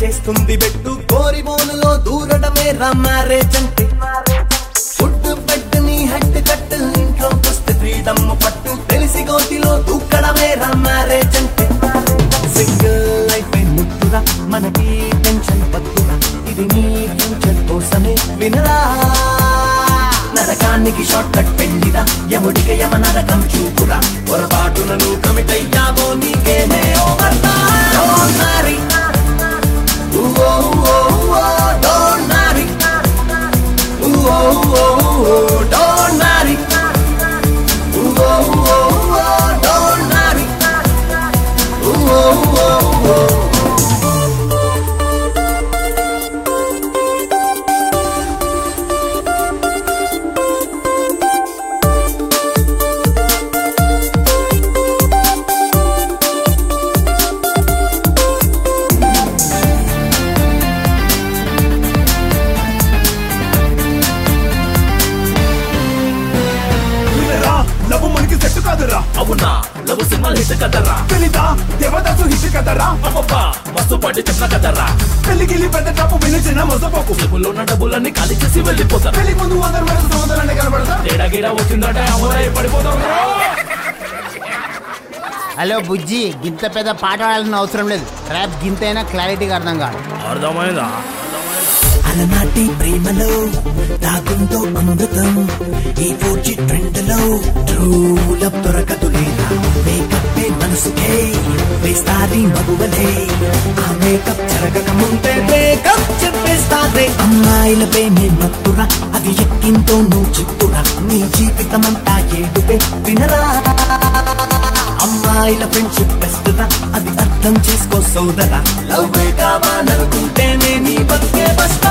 చేస్తుంది బెట్టు కోరి బోనులో దూరడమే రా మ్యారేజ్ అంటే ఫుడ్ బెడ్ నీ హెడ్ కట్టు ఇంట్లో వస్తే ఫ్రీడమ్ పట్టు తెలిసి గోతిలో దూకడమే రా మ్యారేజ్ అంటే సింగిల్ లైఫ్ ముట్టురా మనకి టెన్షన్ పట్టురా ఇది నీ ఫ్యూచర్ కోసమే వినరా నరకానికి షార్ట్ కట్ పెళ్లిరా యముడికి యమ నరకం చూపురా పొరపాటులను కమిట్ అయ్యావో నీకేనే over Don't marry. Ooh, oh, oh, oh, don't marry. Ooh, oh, oh, oh, don't marry. Ooh, oh, oh, oh, don't marry. Ooh, oh, oh, oh. వినరా లవ్ మనకి సెట్ కాదురా అవునా లవ్ సినిమాలు హిట్ కదరా తెలీదా దేవదాసు హిట్ కదరా అబ్బబ్బా మస్తు పడి చెప్పిన కదరా పెళ్లి గిల్లి పెద్ద టాపు వినిచిన మొసపోకు జేబులో ఉన్న డబ్బులన్నీ ఖాళీ చేసి వెళ్ళిపోతారు పెళ్లి ముందు అందరు మనసు సముద్రాన్ని కనబడతా తేడా గీడా వచ్చిందంటే అమరై పడిపోతాం హలో బుజ్జి గింత పెద్ద పాట పాడాల్సిన అవసరం లేదు ర్యాప్ గింతైనా క్లారిటీగా అర్థం కాదు అర్థమైందా అలనాటి ప్రేమలో దాగుందో అమృతం ఈ పూర్చి ట్రెండ్ లో ట్రూలప్ దొరకదు లేదా మేకప్ మనసుకే వేస్తాది మగువలే ఆ మేకప్ జరగక ముందే మేకప్ చెప్పేస్తారే అమ్మాయిల ప్రేమే మత్తురా అది ఎక్కింతో నువ్వు చిత్తురా నీ జీవితమంతా ఏడుపే వినరా అమ్మాయిల ఫ్రెండ్షిప్ బెస్ట్ రా అది అర్థం చేసుకో సోదరా లవ్ కావాలనుకుంటేనే నీ బతికే బస్ట్